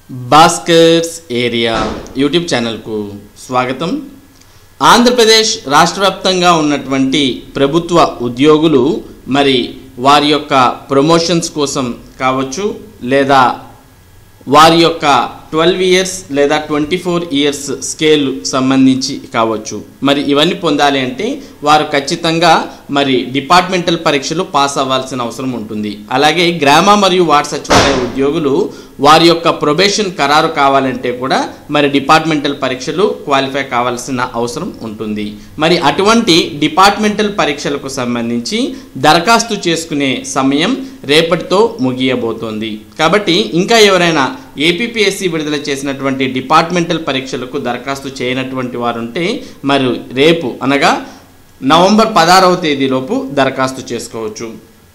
Bhaskar's area YouTube ఛానల్కు స్వాగతం ఆంధ్రప్రదేశ్ రాష్ట్ర వ్యాప్తంగా ఉన్నటువంటి ప్రభుత్వ ఉద్యోగులు మరి వారి యొక్క ప్రమోషన్స్ కోసం కావచ్చు లేదా వారి యొక్క ట్వెల్వ్ ఇయర్స్ లేదా ట్వంటీ ఫోర్ ఇయర్స్ స్కేల్ సంబంధించి కావచ్చు మరి ఇవన్నీ పొందాలి అంటే వారు ఖచ్చితంగా మరి డిపార్ట్మెంటల్ పరీక్షలు పాస్ అవ్వాల్సిన అవసరం ఉంటుంది అలాగే గ్రామ మరియు వార్డ్ సచివాలయ ఉద్యోగులు వారి యొక్క ప్రొబేషన్ ఖరారు కావాలంటే కూడా మరి డిపార్ట్మెంటల్ పరీక్షలు క్వాలిఫై కావాల్సిన అవసరం ఉంటుంది మరి అటువంటి డిపార్ట్మెంటల్ పరీక్షలకు సంబంధించి దరఖాస్తు చేసుకునే సమయం రేపటితో ముగియబోతోంది కాబట్టి ఇంకా ఎవరైనా ఏపీపీఎస్సీ విడుదల చేసినటువంటి డిపార్ట్మెంటల్ పరీక్షలకు దరఖాస్తు చేయనటువంటి వారు ఉంటే మరి రేపు అనగా నవంబర్ పదహారవ తేదీలోపు దరఖాస్తు చేసుకోవచ్చు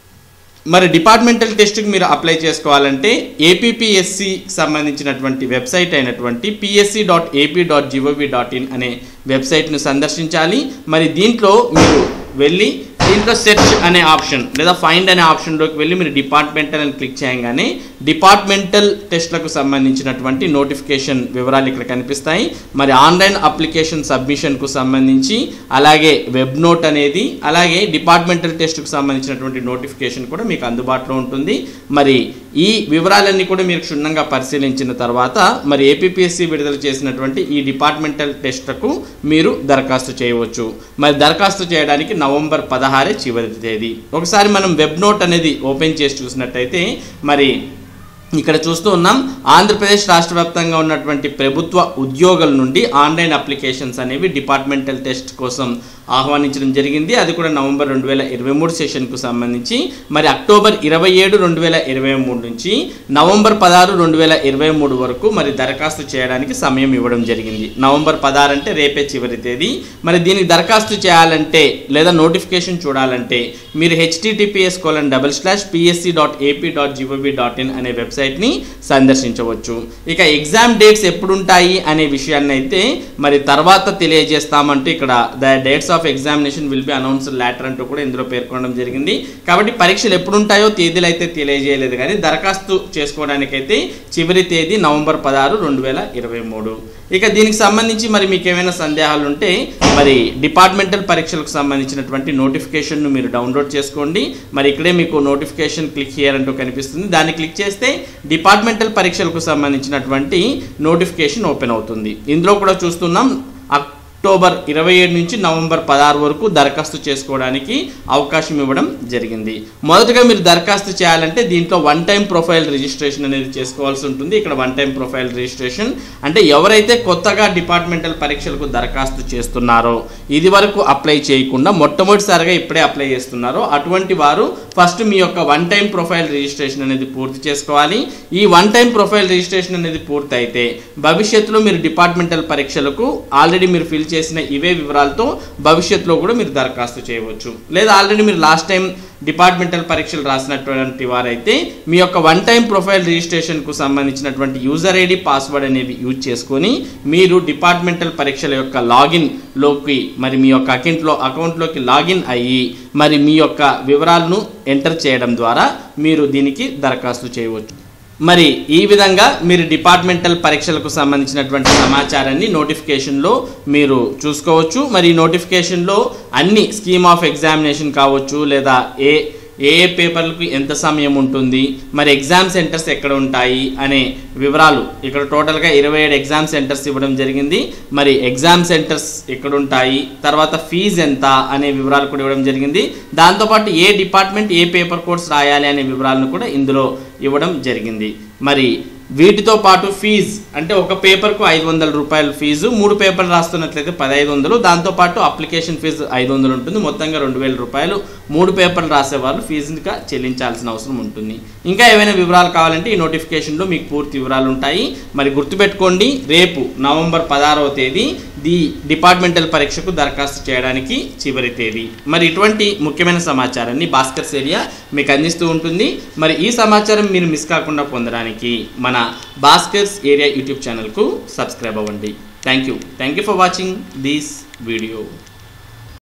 మరి డిపార్ట్మెంటల్ టెస్ట్కి మీరు అప్లై చేసుకోవాలంటే ఏపీపీఎస్సి సంబంధించినటువంటి వెబ్సైట్ అయినటువంటి PSC dot AP dot gov dot in అనే వెబ్సైట్ను సందర్శించాలి మరి దీంట్లో మీరు వెళ్ళి దీంట్లో సెర్చ్ అనే ఆప్షన్ లేదా ఫైండ్ అనే ఆప్షన్లోకి వెళ్ళి మీరు డిపార్ట్మెంటల్ అని క్లిక్ చేయగానే డిపార్ట్మెంటల్ టెస్ట్లకు సంబంధించినటువంటి నోటిఫికేషన్ వివరాలు ఇక్కడ కనిపిస్తాయి మరి ఆన్లైన్ అప్లికేషన్ సబ్మిషన్కు సంబంధించి అలాగే వెబ్ నోట్ అనేది అలాగే డిపార్ట్మెంటల్ టెస్ట్కు సంబంధించినటువంటి నోటిఫికేషన్ కూడా మీకు అందుబాటులో ఉంటుంది మరి ఈ వివరాలన్నీ కూడా మీరు క్షుణ్ణంగా పరిశీలించిన తర్వాత మరి ఏపీపీఎస్సీ విడుదల చేసినటువంటి ఈ డిపార్ట్మెంటల్ టెస్ట్లకు మీరు దరఖాస్తు చేయవచ్చు మరి దరఖాస్తు చేయడానికి నవంబర్ పదహారే చివరి తేదీ ఒకసారి మనం వెబ్ నోట్ అనేది ఓపెన్ చేసి చూసినట్టయితే మరి ఇక్కడ చూస్తూ ఉన్నాం ఆంధ్రప్రదేశ్ రాష్ట్ర వ్యాప్తంగా ఉన్నటువంటి ప్రభుత్వ ఉద్యోగుల నుండి ఆన్లైన్ అప్లికేషన్స్ అనేవి డిపార్ట్మెంటల్ టెస్ట్ కోసం ఆహ్వానించడం జరిగింది అది కూడా నవంబర్ రెండు వేల ఇరవై మూడు సెషన్కు సంబంధించి మరి అక్టోబర్ ఇరవై ఏడు రెండు వేల ఇరవై మూడు నుంచి నవంబర్ పదహారు రెండు వేల ఇరవై మూడు వరకు మరి దరఖాస్తు చేయడానికి సమయం ఇవ్వడం జరిగింది నవంబర్ పదహారు అంటే రేపే చివరి తేదీ మరి దీనికి దరఖాస్తు చేయాలంటే లేదా నోటిఫికేషన్ చూడాలంటే మీరు https colon double slash PSC dot AP dot gov dot in అనే వెబ్సైట్ని సందర్శించవచ్చు ఇక ఎగ్జామ్ డేట్స్ ఎప్పుడుంటాయి అనే విషయాన్ని అయితే మరి తర్వాత తెలియజేస్తామంటూ ఇక్కడ the dates of examination will be announce later అంటూ కూడా ఇందులో పేర్కొనడం జరిగింది కాబట్టి పరీక్షలు ఎప్పుడు ఉంటాయో తేదీలు అయితే తెలియజేయలేదు కానీ దరఖాస్తు చేసుకోవడానికైతే చివరి తేదీ నవంబర్ పదహారు రెండు వేల ఇరవై మూడు ఇక దీనికి సంబంధించి మరి మీకు ఏమైనా సందేహాలు ఉంటే మరి డిపార్ట్మెంటల్ పరీక్షలకు సంబంధించినటువంటి నోటిఫికేషన్ను మీరు డౌన్లోడ్ చేసుకోండి మరి ఇక్కడే మీకు నోటిఫికేషన్ క్లిక్ హియర్ అంటూ కనిపిస్తుంది దాన్ని క్లిక్ చేస్తే డిపార్ట్మెంటల్ పరీక్షలకు సంబంధించినటువంటి నోటిఫికేషన్ ఓపెన్ అవుతుంది ఇందులో కూడా చూస్తున్నాం అక్టోబర్ ఇరవై ఏడు నుంచి నవంబర్ పదహారు వరకు దరఖాస్తు చేసుకోవడానికి అవకాశం ఇవ్వడం జరిగింది మొదటగా మీరు దరఖాస్తు చేయాలంటే దీంట్లో వన్ టైం ప్రొఫైల్ రిజిస్ట్రేషన్ అనేది చేసుకోవాల్సి ఉంటుంది ఇక్కడ వన్ టైం ప్రొఫైల్ రిజిస్ట్రేషన్ అంటే ఎవరైతే కొత్తగా డిపార్ట్మెంటల్ పరీక్షలకు దరఖాస్తు చేస్తున్నారో ఇది వరకు అప్లై చేయకుండా మొట్టమొదటిసారిగా ఇప్పుడే అప్లై చేస్తున్నారో అటువంటి వారు ఫస్ట్ మీ యొక్క వన్ టైం ప్రొఫైల్ రిజిస్ట్రేషన్ అనేది పూర్తి చేసుకోవాలి ఈ వన్ టైం ప్రొఫైల్ రిజిస్ట్రేషన్ అనేది పూర్తి అయితే భవిష్యత్తులో మీరు డిపార్ట్మెంటల్ పరీక్షలకు ఆల్రెడీ మీరు ఫిల్ చేసిన ఇవే వివరాలతో భవిష్యత్తులో కూడా మీరు దరఖాస్తు చేయవచ్చు లేదా ఆల్రెడీ మీరు లాస్ట్ టైం డిపార్ట్మెంటల్ పరీక్షలు రాసినటువంటి వారైతే మీ యొక్క వన్ టైం ప్రొఫైల్ రిజిస్ట్రేషన్కు సంబంధించినటువంటి యూజర్ ఐడి పాస్వర్డ్ అనేవి యూజ్ చేసుకొని మీరు డిపార్ట్మెంటల్ పరీక్షల యొక్క లాగిన్లోకి మరి మీ యొక్క అకౌంట్లో అకౌంట్లోకి లాగిన్ అయ్యి మరి మీ యొక్క వివరాలను ఎంటర్ చేయడం ద్వారా మీరు దీనికి దరఖాస్తు చేయవచ్చు మరి ఈ విధంగా మీరు డిపార్ట్మెంటల్ పరీక్షలకు సంబంధించినటువంటి సమాచారాన్ని నోటిఫికేషన్లో మీరు చూసుకోవచ్చు మరి ఈ నోటిఫికేషన్లో అన్ని స్కీమ్ ఆఫ్ ఎగ్జామినేషన్ కావచ్చు లేదా ఏ ఏ ఏ పేపర్లకు ఎంత సమయం ఉంటుంది మరి ఎగ్జామ్ సెంటర్స్ ఎక్కడ ఉంటాయి అనే వివరాలు ఇక్కడ టోటల్గా ఇరవై ఏడు ఎగ్జామ్ సెంటర్స్ ఇవ్వడం జరిగింది మరి ఎగ్జామ్ సెంటర్స్ ఎక్కడ ఉంటాయి తర్వాత ఫీజు ఎంత అనే వివరాలు కూడా ఇవ్వడం జరిగింది దాంతోపాటు ఏ డిపార్ట్మెంట్ ఏ పేపర్ కోర్స్ రాయాలి అనే వివరాలను కూడా ఇందులో ఇవ్వడం జరిగింది మరి వీటితో పాటు ఫీజ్ అంటే ఒక పేపర్కు ఐదు వందల రూపాయల ఫీజు మూడు పేపర్లు రాస్తున్నట్లయితే పదహైదు వందలు దాంతోపాటు అప్లికేషన్ ఫీజు ఐదు వందలు ఉంటుంది మొత్తంగా రెండు వేల రూపాయలు మూడు పేపర్లు రాసేవాళ్ళు ఫీజుగా చెల్లించాల్సిన అవసరం ఉంటుంది ఇంకా ఏవైనా వివరాలు కావాలంటే ఈ నోటిఫికేషన్లో మీకు పూర్తి వివరాలు ఉంటాయి మరి గుర్తుపెట్టుకోండి రేపు నవంబర్ పదహారవ తేదీ ది డిపార్ట్మెంటల్ పరీక్షకు దరఖాస్తు చేయడానికి చివరి తేదీ మరి ఇటువంటి ముఖ్యమైన సమాచారాన్ని భాస్కర్స్ ఏరియా మీకు అందిస్తూ ఉంటుంది మరి ఈ సమాచారం మీరు మిస్ కాకుండా పొందడానికి మన భాస్కర్స్ ఏరియా యూట్యూబ్ ఛానల్కు సబ్స్క్రైబ్ అవ్వండి thank you thank you for watching this video